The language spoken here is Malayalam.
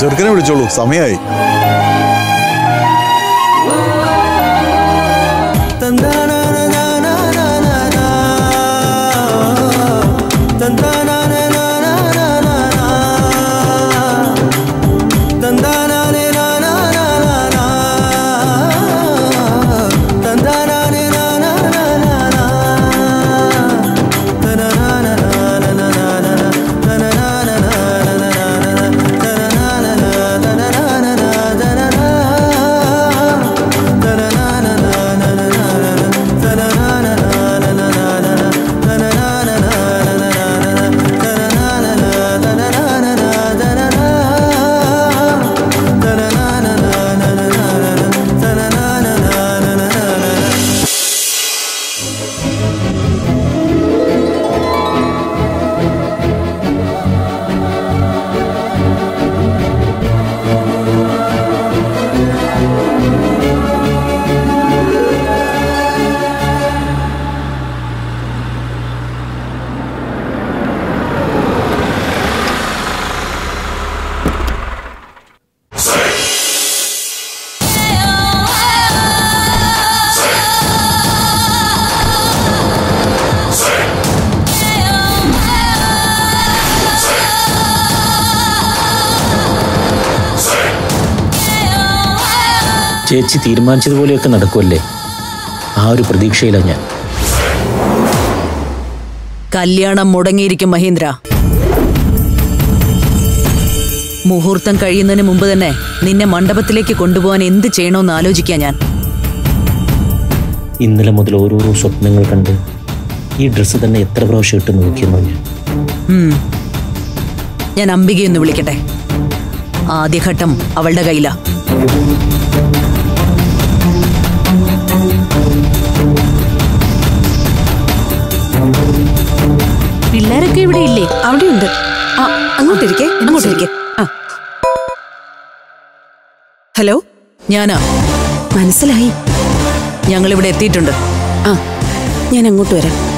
ചെറുക്കനെ വിളിച്ചോളൂ സമയമായി ചേച്ചി തീരുമാനിച്ചതുപോലെയൊക്കെ നടക്കുമല്ലേ ആ ഒരു പ്രതീക്ഷയിലാണ് ഞാൻ കല്യാണം മുടങ്ങിയിരിക്കും മഹീന്ദ്ര മുഹൂർത്തം കഴിയുന്നതിന് മുമ്പ് തന്നെ നിന്നെ മണ്ഡപത്തിലേക്ക് കൊണ്ടുപോകാൻ എന്ത് ചെയ്യണമെന്ന് ആലോചിക്കാൻ ഞാൻ ഇന്നലെ മുതൽ ഓരോരോ സ്വപ്നങ്ങൾ കണ്ട് ഈ ഡ്രസ്സ് തന്നെ എത്ര പ്രാവശ്യം ഇട്ട് നോക്കിയെന്നോ ഞാൻ ഉം. ഞാൻ അംബികയൊന്ന് വിളിക്കട്ടെ ആദ്യഘട്ടം അവളുടെ കയ്യിലാ പിള്ളേരൊക്കെ ഇവിടെ ഇല്ലേ അവിടെയുണ്ട് ആ അങ്ങോട്ടിരിക്കേ അങ്ങോട്ടിരിക്കേ ആ ഹലോ ഞാനാ മനസ്സിലായി ഞങ്ങളിവിടെ എത്തിയിട്ടുണ്ട് ആ ഞാൻ അങ്ങോട്ട് വരാം